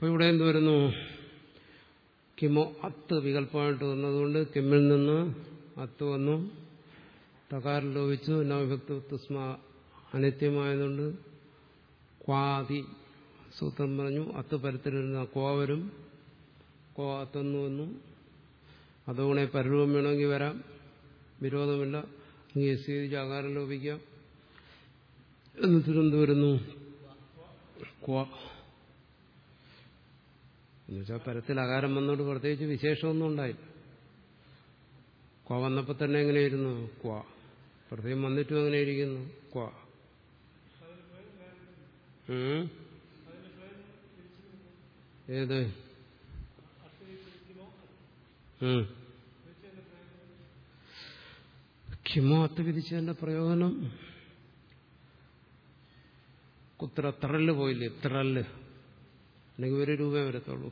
അപ്പോൾ ഇവിടെ എന്ത് വരുന്നു കിമോ അത്ത് വികല്പമായിട്ട് വന്നതുകൊണ്ട് കിമ്മിൽ നിന്ന് അത്ത് വന്നു തകാരം ലോപിച്ചു നവഭക്തി തുസ്മ അനിത്യമായതുകൊണ്ട് ക്വാതി സൂത്രം പറഞ്ഞു അത്ത് പരത്തിലിരുന്ന ക്വാ വരും ക്വാ അത്തെന്ന് വന്നു അതുകൊണ്ട് പരരൂപം വേണമെങ്കിൽ വരാം വിരോധമില്ല ഇനി എസ് ചെയ്ത് ആകാരം ലോപിക്കാം എന്നിട്ട് എന്ത് വരുന്നു ക്വാ എന്നുവെച്ചാൽ പരത്തിൽ അകാരം വന്നോണ്ട് പ്രത്യേകിച്ച് വിശേഷമൊന്നും ഉണ്ടായില്ല ക്വ വന്നപ്പോൾ തന്നെ എങ്ങനെയായിരുന്നു ക്വ പ്രത്യേകം വന്നിട്ടും എങ്ങനെ ഇരിക്കുന്നു ക്വ ഉം? ഏത് ഉം. കിമോ അത്ത് വിധിച്ചതിന്റെ പ്രയോജനം കുത്ര ത്രല്ല് പോയില്ലേ ത്രല്ല് അല്ലെങ്കിൽ ഒരു രൂപയെ വരത്തുള്ളൂ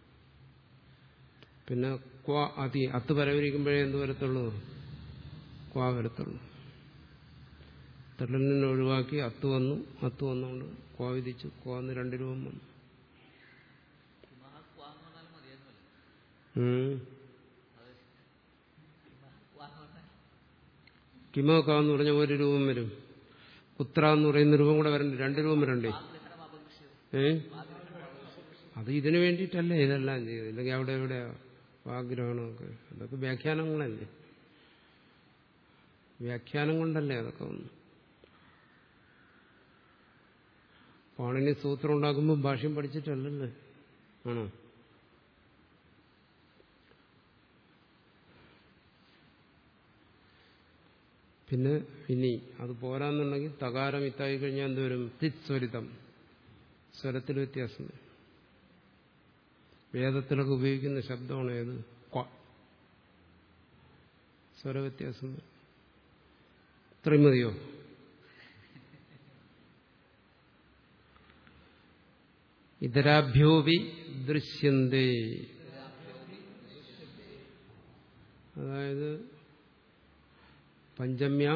പിന്നെ ക്വ അതി അത്ത് പരവരിക്കുമ്പോഴേ എന്ത് വരത്തുള്ളൂ ക്വ വരത്തുള്ളൂ ത്രല്ലിനെ ഒഴിവാക്കി അത്ത് വന്നു അത്ത് വന്നുകൊണ്ട് ക്വ വിധിച്ചു ക്വ എന്ന് രണ്ട് രൂപം വന്നു കിമഹ ക്വാ എന്ന് പറഞ്ഞാലും മതിയായിരുന്നല്ലോ ഉം. അത് കിമഹ ക്വാ എന്ന് പറഞ്ഞാൽ കിമോക്ക എന്ന് പറഞ്ഞ ഒരു രൂപം വരും കുത്ര എന്ന് പറയുന്ന രൂപം കൂടെ വരണ്ടേ രണ്ട് രൂപം വരണ്ടേ വാഗ്രഹണം അപേക്ഷിച്ചു ഏ അത് ഇതിനു വേണ്ടിയിട്ടല്ലേ ഇതെല്ലാം ചെയ്തത് ഇല്ലെങ്കിൽ അവിടെ എവിടെ വാഗ്രഹണമൊക്കെ അതൊക്കെ വ്യാഖ്യാനങ്ങളല്ലേ വ്യാഖ്യാനം കൊണ്ടല്ലേ അതൊക്കെ വന്നു പാണിനി സൂത്രം ഉണ്ടാക്കുമ്പോൾ ഭാഷ്യം പഠിച്ചിട്ടല്ലല്ലേ ആണോ പിന്നെ ഇനി അത് പോരാന്നുണ്ടെങ്കിൽ തകാരം ഇത്തായി കഴിഞ്ഞാൽ എന്തുവരും തിത് സ്വരിതം സ്വരത്തിൽ വ്യത്യാസം വരും. വേദത്തിലൊക്കെ ഉപയോഗിക്കുന്ന ശബ്ദമാണ് ഏത് ക്വ സ്വരവ്യത്യാസം വരും. ഇത്രയും മതിയോ ഇതരാഭ്യോപി ദൃശ്യന്തേ അതായത് പഞ്ചമ്യ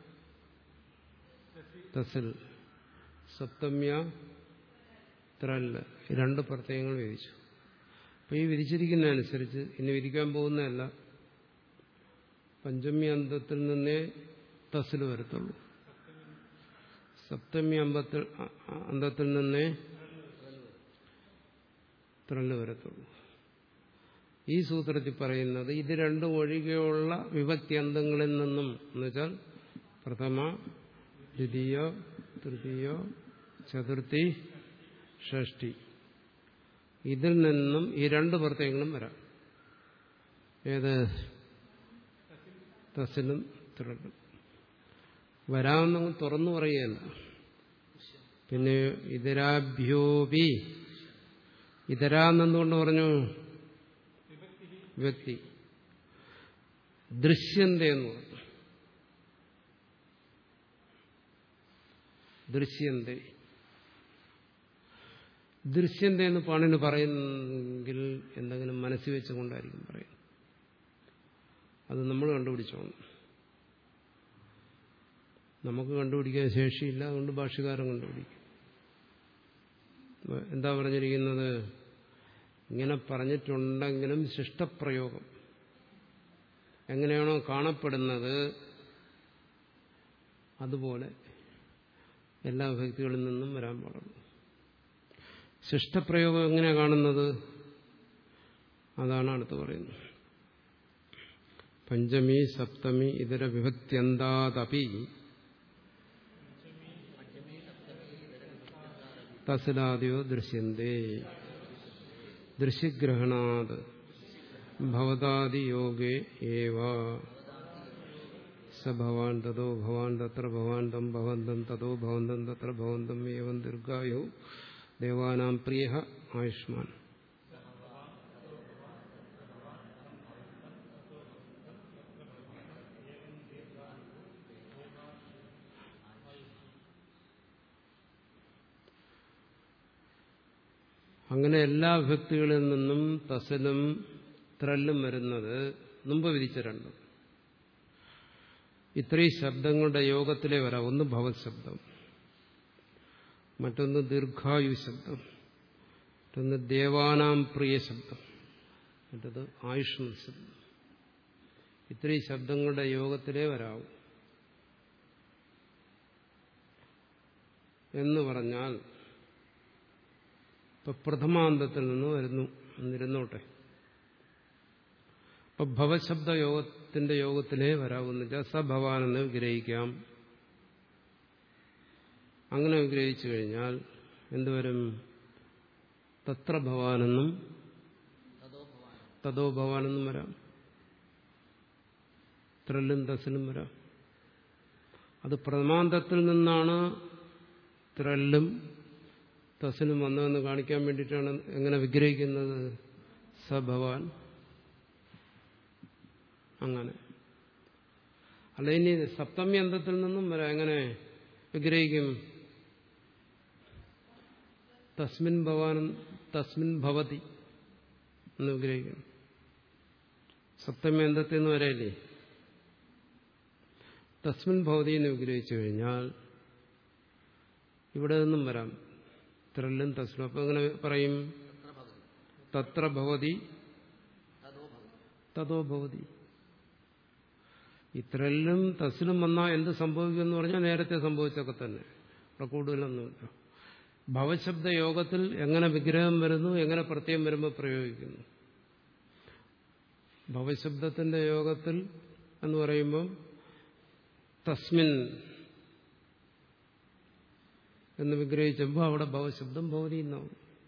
തസിൽ സപ്തമ്യ ത്രല്ല് ഈ രണ്ട് പ്രത്യയങ്ങൾ വിധിച്ചു അപ്പൊ ഈ വിധിച്ചിരിക്കുന്നതനുസരിച്ച് ഇനി വിധിക്കാൻ പോകുന്നതല്ല പഞ്ചമി അന്തത്തിൽ നിന്നേ തസിൽ വരത്തുള്ളൂ സപ്തമി അമ്പത്തിൽ അ- അ- അന്തത്തിൽ നിന്നേ ത്രല്ല് വരത്തുള്ളൂ ഈ സൂത്രത്തിൽ പറയുന്നത് ഇത് രണ്ടും ഒഴികെയുള്ള വിഭക്തി അന്തങ്ങളിൽ നിന്നും എന്നുവെച്ചാൽ പ്രഥമ ദ്വിതീയ തൃതീയ ചതുർത്ഥി ഷഷ്ടി ഇതിൽ നിന്നും ഈ രണ്ട് പ്രത്യയങ്ങളും വരാം ഏത് തസിലും ത്രല്ലും വരാമെന്നങ്ങ് തുറന്നു പറയുകയല്ല പിന്നെ ഇതരാഭ്യോപി ഇതരാന്നെന്തുകൊണ്ട് പറഞ്ഞു വ്യക്തി ദൃശ്യന്ത എന്ന് പറഞ്ഞു ദൃശ്യന്ത ദൃശ്യന്ത എന്ന് പാണിന് പറയുന്നെങ്കിൽ എന്തെങ്കിലും മനസ്സിൽ വെച്ചുകൊണ്ടായിരിക്കും പറയുന്നത് അത് നമ്മൾ കണ്ടുപിടിച്ചോണം നമുക്ക് കണ്ടുപിടിക്കാൻ ശേഷിയില്ല അതുകൊണ്ട് ഭാഷകാരൻ കണ്ടുപിടിക്കും എന്താ പറഞ്ഞിരിക്കുന്നത് ഇങ്ങനെ പറഞ്ഞിട്ടുണ്ടെങ്കിലും ശിഷ്ടപ്രയോഗം എങ്ങനെയാണോ കാണപ്പെടുന്നത് അതുപോലെ എല്ലാ വ്യക്തികളിൽ നിന്നും വരാൻ പാടുള്ളൂ ശിഷ്ടപ്രയോഗം എങ്ങനെയാണ് കാണുന്നത് അതാണ് അടുത്ത് പറയുന്നത് പഞ്ചമി സപ്തമി ഇതര വിഭക്ത്യന്താതപി തസലാദിയോ ദൃശ്യന്തേ ദൃശ്യഗ്രഹണാത് ഭവതാദിയോഗേ ഏവ സ ഭവാൻ തതോ ഭവാൻ തത്ര ഭവാൻ തം ഭവന്തം തതോ ഭവന്തം തത്ര ഭവന്തം ഏവം ദീർഘായു ദേവാനാം പ്രിയ ആയുഷ്മാൻ അങ്ങനെ എല്ലാ വിഭക്തികളിൽ നിന്നും തസലും ത്രല്ലും വരുന്നത് മുമ്പ് വിധിച്ച രണ്ടും ഇത്രയും ശബ്ദങ്ങളുടെ യോഗത്തിലേ വരാം ഒന്ന് ഭവത് ശബ്ദം മറ്റൊന്ന് ദീർഘായു ശബ്ദം മറ്റൊന്ന് ദേവാനാം പ്രിയ ശബ്ദം മറ്റത് ആയുഷ്മ ശബ്ദം ഇത്രയും ശബ്ദങ്ങളുടെ യോഗത്തിലേ വരാവൂ എന്ന് പറഞ്ഞാൽ ഇപ്പൊ പ്രഥമാന്തത്തിൽ നിന്ന് വരുന്നു എന്നിരുന്നോട്ടെ അപ്പൊ ഭവശബ്ദ യോഗത്തിന്റെ യോഗത്തിലേ വരാവുന്ന വെച്ചാൽ സഭവാനെന്ന് വിഗ്രഹിക്കാം അങ്ങനെ വിഗ്രഹിച്ചു കഴിഞ്ഞാൽ എന്തുവരും തത്ര ഭവാനെന്നും തതോ ഭവാൻ തതോ ഭവാനെന്നും വരാം ത്രല്ലും തസിലും വരാം അത് പ്രഥമാന്തത്തിൽ നിന്നാണ് ത്രല്ലും തസിലും വന്നതെന്ന് കാണിക്കാൻ വേണ്ടിയിട്ടാണ് എങ്ങനെ വിഗ്രഹിക്കുന്നത് സഭവാൻ അങ്ങനെ അല്ല ഇനി സപ്തമി അന്തത്തിൽ നിന്നും വരാം എങ്ങനെ വിഗ്രഹിക്കും തസ്മിൻ ഭവാൻ തസ്മിൻ ഭവതി എന്ന് വിഗ്രഹിക്കും സപ്തമി അന്തത്തിൽ നിന്ന് വരയില്ലേ തസ്മിൻ ഭവതി എന്ന് വിഗ്രഹിച്ചു കഴിഞ്ഞാൽ ഇവിടെ നിന്നും വരാം ത്രല്ലും തസ്ലും അപ്പൊ എങ്ങനെ പറയും തത്ര ഭവതി തത്ര ഭവതി തതോ ഭവതി തതോ ഭവതി ഇത്രല്ലും തസിലും വന്നാൽ എന്ത് സംഭവിക്കുമെന്ന് പറഞ്ഞാൽ നേരത്തെ സംഭവിച്ചൊക്കെ തന്നെ അവിടെ കൂടുതലൊന്നുമില്ല ഭവശബ്ദ യോഗത്തിൽ എങ്ങനെ വിഗ്രഹം വരുന്നു എങ്ങനെ പ്രത്യയം വരുമ്പോൾ പ്രയോഗിക്കുന്നു ഭവശബ്ദത്തിന്റെ യോഗത്തിൽ എന്ന് പറയുമ്പോൾ തസ്മിൻ എന്ന് വിഗ്രഹിച്ചപ്പോൾ അവിടെ ഭവശബ്ദം ഭവതി എന്നാവും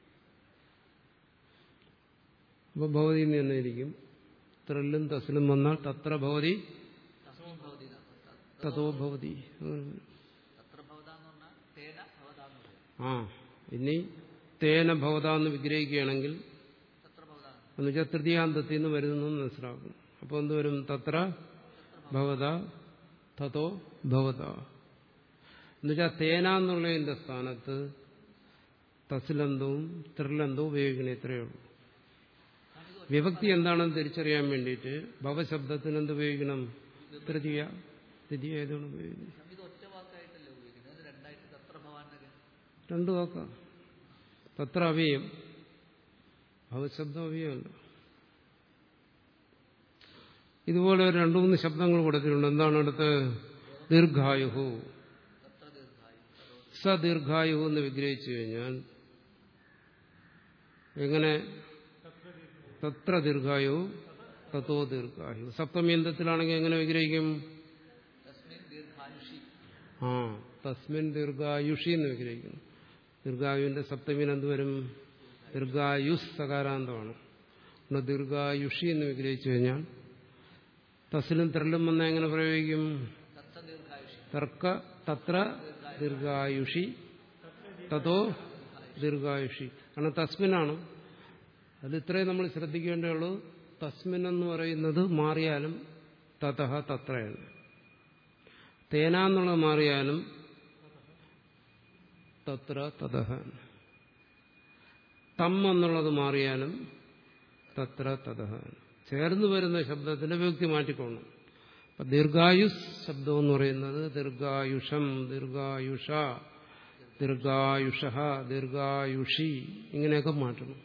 അപ്പോൾ ഭവതി എന്ന് തന്നെ ഇരിക്കും ത്രല്ലും തസ്ലും വന്നാൽ തത്ര ഭവതി തസ്മിൻ ഭവതി ന- ത- തതോ ഭവതി അങ്ങനെ വരും. തത്ര ഭവത എന്ന് പറഞ്ഞാൽ തേന ഭവത എന്ന് പറയും ആ ഇനി തേന ഭവത എന്ന് വിഗ്രഹിക്കുകയാണെങ്കിൽ തത്ര ഭവത എന്ന് വെച്ചാൽ തൃതീയാന്തത്തിൽ നിന്ന് വരുന്നു എന്ന് മനസ്സിലാക്കും അപ്പോൾ എന്തുവരും തത്ര ഭവത തതോ ഭവത എന്നുവെച്ചാൽ തേന എന്നുള്ളതിന്റെ സ്ഥാനത്ത് തസിലന്തവും ത്രിലന്തവും ഉപയോഗിക്കണേ ഇത്രയേ ഉള്ളൂ വിഭക്തി എന്താണെന്ന് തിരിച്ചറിയാൻ വേണ്ടിയിട്ട് ഭവശബ്ദത്തിന് എന്ത് ഉപയോഗിക്കണം തൃതീയ തൃതീയ ഏതാണ് ഉപയോഗിക്കുന്നത് ഇത് ഒറ്റ വാക്കായിട്ടല്ലേ ഉപയോഗിക്കുന്നത് ഇത് രണ്ടായിട്ട് തത്ര ഭവാനൊക്കെ രണ്ടു വാക്കാം തത്ര അവ്യയം ഭവശബ്ദം അവ്യമല്ല ഇതുപോലെ ഒരു രണ്ടു മൂന്ന് ശബ്ദങ്ങൾ കൊടുത്തിട്ടുണ്ട് എന്താണ് അടുത്ത് ദീർഘായുഹു തത്ര ദീർഘായു തതോ സദീർഘായുഹു എന്ന് വിഗ്രഹിച്ചു കഴിഞ്ഞാൽ എങ്ങനെ തത്ര ദീർഘായു തത്തോ ദീർഘായു സപ്തമി അന്തത്തിലാണെങ്കിൽ എങ്ങനെ വിഗ്രഹിക്കും തസ്മിൻ ദീർഘായുഷി ആ തസ്മിൻ ദീർഘായുഷി എന്ന് വിഗ്രഹിക്കുന്നു ദീർഘായുവിന്റെ സപ്തമീൻ എന്ത് വരും ദീർഘായുസ് സകാരാന്തമാണ് അതുകൊണ്ട് ദീർഘായുഷി എന്ന് വിഗ്രഹിച്ചു കഴിഞ്ഞാൽ തസിലും ത്രല്ലും വന്ന എങ്ങനെ പ്രയോഗിക്കും തത്ര ദീർഘായുഷി തർക്ക തത്ര ദീർഘായുഷി തതോ ദീർഘായുഷി കാരണം തസ്മിനാണ് അതിൽ ഇത്രയും നമ്മൾ ശ്രദ്ധിക്കേണ്ടതുള്ളൂ തസ്മിൻ എന്ന് പറയുന്നത് മാറിയാലും തതഹ തത്രയാണ് തേന എന്നുള്ളത് മാറിയാലും തത്ര തതഹ തം എന്നുള്ളത് മാറിയാലും തത്ര തതഹ ചേർന്ന് വരുന്ന ശബ്ദത്തിന്റെ വ്യക്തി മാറ്റിക്കോണം അപ്പൊ ദീർഘായുസ് ശബ്ദം എന്ന് പറയുന്നത് ദീർഘായുഷം ദീർഘായുഷ ദീർഘായുഷ ദീർഘായുഷി ഇങ്ങനെയൊക്കെ മാറ്റണം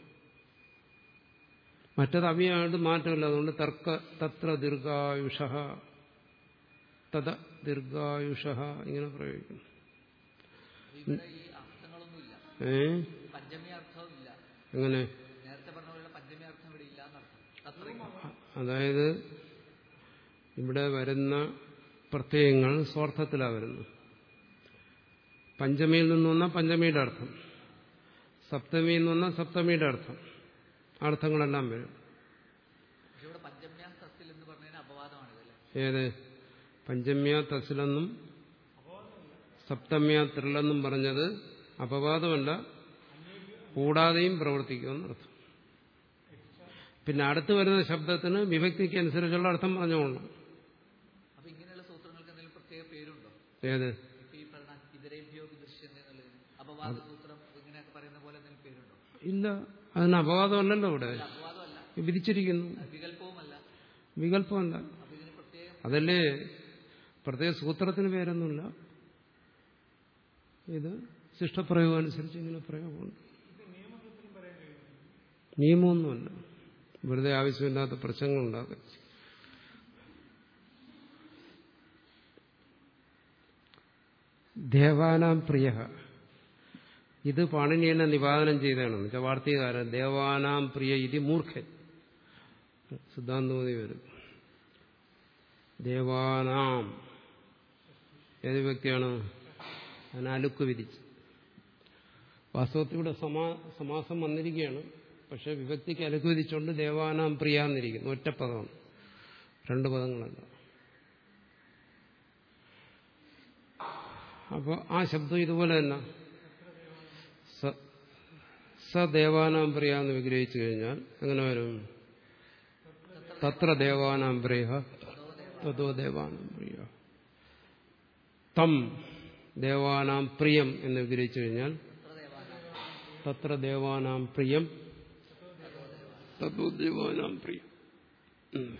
മറ്റത് അവ്യമായിട്ട് മാറ്റമില്ല അതുകൊണ്ട് തർക്ക തത്ര ദീർഘായുഷ തത ദീർഘായുഷ ഇങ്ങനെ പ്രയോഗിക്കുന്നു ഇവിടെ ഈ അർത്ഥങ്ങളൊന്നുമില്ല ഏ പഞ്ചമി അർത്ഥവും ഇല്ല എങ്ങനെ നേരത്തെ പറഞ്ഞ പോലെ പഞ്ചമി അർത്ഥം ഇവിടെ ഇല്ല എന്നർത്ഥം തത്രയും അതായത് ഇവിടെ വരുന്ന പ്രത്യയങ്ങൾ സ്വാർത്ഥത്തിലാണ് വരുന്നത് പഞ്ചമിയിൽ നിന്ന് വന്നാൽ പഞ്ചമിയുടെ അർത്ഥം സപ്തമിയിൽ നിന്ന് വന്നാൽ സപ്തമിയുടെ അർത്ഥം ആ അർത്ഥങ്ങളെല്ലാം വരും പക്ഷെ ഇവിടെ പഞ്ചമ്യ തസ്തിൽ എന്ന് പറഞ്ഞതിന് അപവാദമാണ് ഇതല്ലേ ഏത് പഞ്ചമ്യ തസിലെന്നും സപ്തമ്യ ത്രില്ലെന്നും പറഞ്ഞത് അപവാദമല്ല കൂടാതെയും പ്രവർത്തിക്കുമെന്ന് അർത്ഥം പിന്നെ അടുത്ത് വരുന്ന ശബ്ദത്തിന് വിഭക്തിക്ക് അനുസരിച്ചുള്ള അർത്ഥം പറഞ്ഞുകൊള്ളണം അപ്പൊ ഇങ്ങനെയുള്ള സൂത്രങ്ങൾക്ക് എന്തെങ്കിലും പ്രത്യേക പേരുണ്ടോ ഏത് ഇപ്പൊ ഈ പറഞ്ഞ ഇതരേഭ്യോ വിദൃശ്യൻ എന്നുള്ളതിന് അപവാദ സൂത്രം ഇങ്ങനെയൊക്കെ പറയുന്ന പോലെ എന്തെങ്കിലും പേരുണ്ടോ ഇല്ല അതിന് അപവാദമല്ലല്ലോ ഇവിടെ ഇത് അപവാദമല്ല വിധിച്ചിരിക്കുന്നു വികല്പവുമല്ല വികല്പമല്ല അപ്പൊ ഇതിന് പ്രത്യേകം അതല്ലേ പ്രത്യേക സൂത്രത്തിന് പേരൊന്നുമില്ല ഇത് ശിഷ്ടപ്രയോഗം അനുസരിച്ച് ഇങ്ങനെ പ്രയോഗമുണ്ട് നിയമമൊന്നുമല്ല വെറുതെ ആവശ്യമില്ലാത്ത പ്രശ്നങ്ങൾ ഉണ്ടാക്കുക ദേവാനാം പ്രിയ ഇത് പാണിനി തന്നെ നിവാദനം ചെയ്തതാണ് വെച്ചാൽ വാർത്തകാരൻ ദേവാനാം പ്രിയ ഇത് മൂർഖൻ സിദ്ധാന്തമതി വരും ദേവാനാം ഏത് വ്യക്തിയാണ് അതിന് അലുക്ക് വിരിച്ച് വാസ്തവത്തിൽ ഇവിടെ സമാ സമാസം വന്നിരിക്കുകയാണ് പക്ഷെ വിഭക്തിക്ക് അലുക്ക് വിരിച്ചുകൊണ്ട് ദേവാനാം പ്രിയ എന്നിരിക്കുന്നു ഒറ്റപ്പദമാണ് രണ്ട് പദങ്ങളല്ല അപ്പോൾ ആ ശബ്ദം ഇതുപോലെ തന്നെ സ സദേവാനാം പ്രിയ എന്ന് വിഗ്രഹിച്ചു കഴിഞ്ഞാൽ എങ്ങനെ വരും തത്ര ദേവാനാം പ്രിയ തതോ ദേവാനാം പ്രിയ തം ദേവാനാം പ്രിയം എന്ന് വിഗ്രഹിച്ചു കഴിഞ്ഞാൽ തത്ര ദേവാനാം പ്രിയം തതോ ദേവാനാം പ്രിയം ഉം.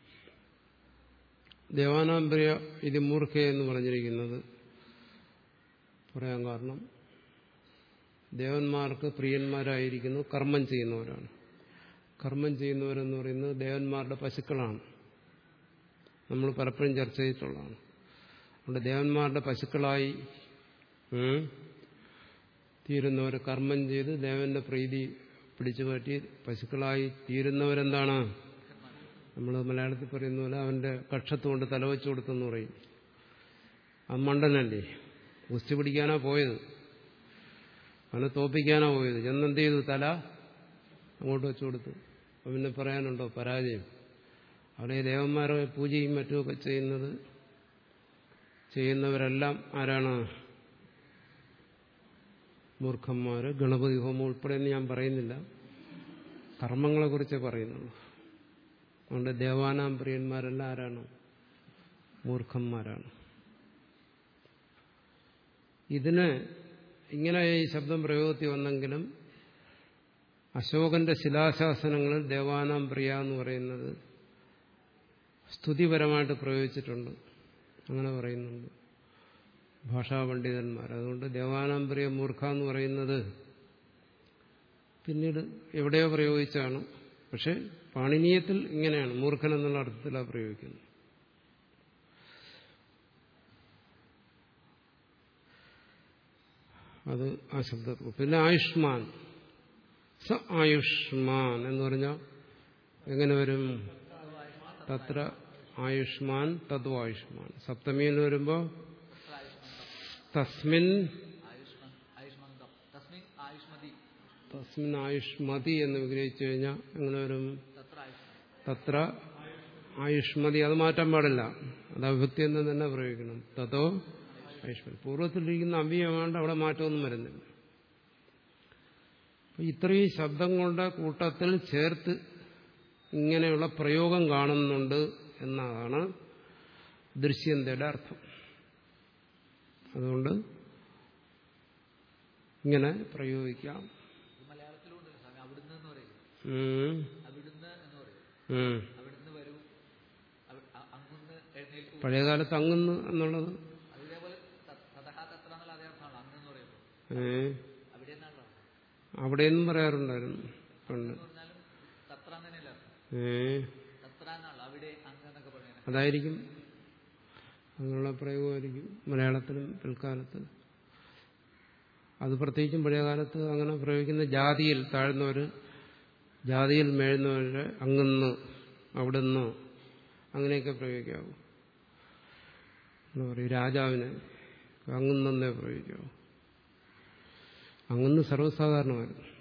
ദേവാനാം പ്രിയ ഇത് മൂർഖ എന്ന് പറഞ്ഞിരിക്കുന്നത് പറയാൻ കാരണം ദേവന്മാർക്ക് പ്രിയന്മാരായിരിക്കുന്നു കർമ്മം ചെയ്യുന്നവരാണ് കർമ്മം ചെയ്യുന്നവരെന്ന് പറയുന്നത് ദേവന്മാരുടെ പശുക്കളാണ് നമ്മൾ പലപ്പോഴും ചർച്ച ചെയ്തിട്ടുള്ളതാണ് അതുകൊണ്ട് ദേവന്മാരുടെ പശുക്കളായി ഉം, തീരുന്നവർ കർമ്മം ചെയ്ത് ദേവന്റെ പ്രീതി പിടിച്ചു പറ്റി പശുക്കളായി തീരുന്നവരെന്താണ് നമ്മൾ മലയാളത്തിൽ പറയുന്ന പോലെ അവന്റെ കക്ഷത്തുകൊണ്ട് തലവെച്ചു കൊടുത്തെന്ന് പറയും അത് മണ്ടനല്ലേ ഗുസ്തി പിടിക്കാനാ പോയത് അവനെ തോപ്പിക്കാനാ പോയത് ചെന്നെന്ത് ചെയ്തു തല അങ്ങോട്ട് വെച്ചു കൊടുത്തു അപ്പൊ പിന്നെ പറയാനുണ്ടോ പരാജയം അവിടെ ദേവന്മാരെ പൂജയും മറ്റുമൊക്കെ ചെയ്യുന്നത് ചെയ്യുന്നവരെല്ലാം ആരാണ് മൂർഖന്മാര് ഗണപതി ഹോമം ഉൾപ്പെടെയെന്ന് ഞാൻ പറയുന്നില്ല കർമ്മങ്ങളെക്കുറിച്ചേ പറയുന്നുള്ളൂ അതുകൊണ്ട് ദേവാനാം പ്രിയന്മാരെല്ലാം ആരാണ് മൂർഖന്മാരാണ് ഇതിന് ഇങ്ങനെ ഈ ശബ്ദം പ്രയോഗത്തിൽ വന്നെങ്കിലും അശോകന്റെ ശിലാശാസനങ്ങളിൽ ദേവാനാം പ്രിയ എന്ന് പറയുന്നത് സ്തുതിപരമായിട്ട് പ്രയോഗിച്ചിട്ടുണ്ട് അങ്ങനെ പറയുന്നുണ്ട് ഭാഷാപണ്ഡിതന്മാർ അതുകൊണ്ട് ദേവാനാം പ്രിയ മൂർഖ എന്ന് പറയുന്നത് പിന്നീട് എവിടെയോ പ്രയോഗിച്ചാണ് പക്ഷെ പാണിനീയത്തിൽ ഇങ്ങനെയാണ് മൂർഖൻ എന്നുള്ള അർത്ഥത്തിലാണ് പ്രയോഗിക്കുന്നത് അത് ആ ശബ്ദത്തിൽ പിന്നെ ആയുഷ്മാൻ സ ആയുഷ്മാൻ എന്ന് പറഞ്ഞാൽ എങ്ങനെ വരും തത്ര ആയുഷ്മാൻ തത്വ ആയുഷ്മാൻ സപ്തമിയിൽ വരുമ്പോൾ തസ്മിൻ ആയുഷ്മ ആയുഷ്മന്തം തസ്മിൻ ആയുഷ്മതി തസ്മിൻ ആയുഷ്മതി എന്ന് വിഗ്രഹിച്ചു കഴിഞ്ഞാൽ എങ്ങനെ വരും തത്ര ആയുഷ്മതി തത്ര ആയുഷ്മതി അത് മാറ്റാൻ പാടില്ല അത് അഭിഭക്തി എന്ന് തന്നെ പ്രയോഗിക്കണം തതോ ആയുഷ്മതി പൂർവ്വത്തിലിരിക്കുന്ന അവ്യയമാണ്ട് അവിടെ മാറ്റമൊന്നും വരുന്നില്ല അപ്പൊ ഇത്രയും ശബ്ദങ്ങളുടെ കൂട്ടത്തിൽ ചേർത്ത് ഇങ്ങനെയുള്ള പ്രയോഗം കാണുന്നുണ്ട് എന്നതാണ് ദൃശ്യന്തയുടെ അർത്ഥം അതുകൊണ്ട് ഇങ്ങനെ പ്രയോഗിക്കാം ഇത് മലയാളത്തിലുണ്ട് സ്വാമി അവിടുന്ന് എന്ന് പറയും ഉം. അവിടുന്ന് എന്ന് പറയും ഉം. അവിടുന്ന് വരൂ അവി- അ- അങ്ങുന്ന് എഴുന്നേൽക്കൂ പഴയകാലത്ത് അങ്ങുന്നു എന്നുള്ളത് അത് ഇതേപോലെ ത- തതഹ തത്ര എന്നുള്ള അതേ അർത്ഥമാണ് അങ്ങ് എന്ന് പറയുമ്പോൾ ഏ, അവിടെ എന്നാണല്ലോ അവിടെയൊന്നും പറയാറുണ്ടായിരുന്നു പണ്ട് എന്ന് പറഞ്ഞാലും തത്ര എന്ന് തന്നെയല്ല അർത്ഥം ഏ തത്ര എന്നാണല്ലോ അവിടെ അങ്ങ് എന്നൊക്കെ പറയുന്നത് അതായിരിക്കും അങ്ങനെയുള്ള പ്രയോഗമായിരിക്കും മലയാളത്തിലും പിൽക്കാലത്ത് അത് പ്രത്യേകിച്ചും പഴയകാലത്ത് അങ്ങനെ പ്രയോഗിക്കുന്ന ജാതിയിൽ താഴ്ന്നവർ ജാതിയിൽ മേഴുന്നവരെ അങ്ങുന്ന് അവിടുന്ന് അങ്ങനെയൊക്കെ പ്രയോഗിക്കാവൂ എന്താ പറയും രാജാവിനെ അങ്ങുന്നേ പ്രയോഗിക്കാവൂ അങ്ങുന്ന് സർവ്വസാധാരണമായിരുന്നു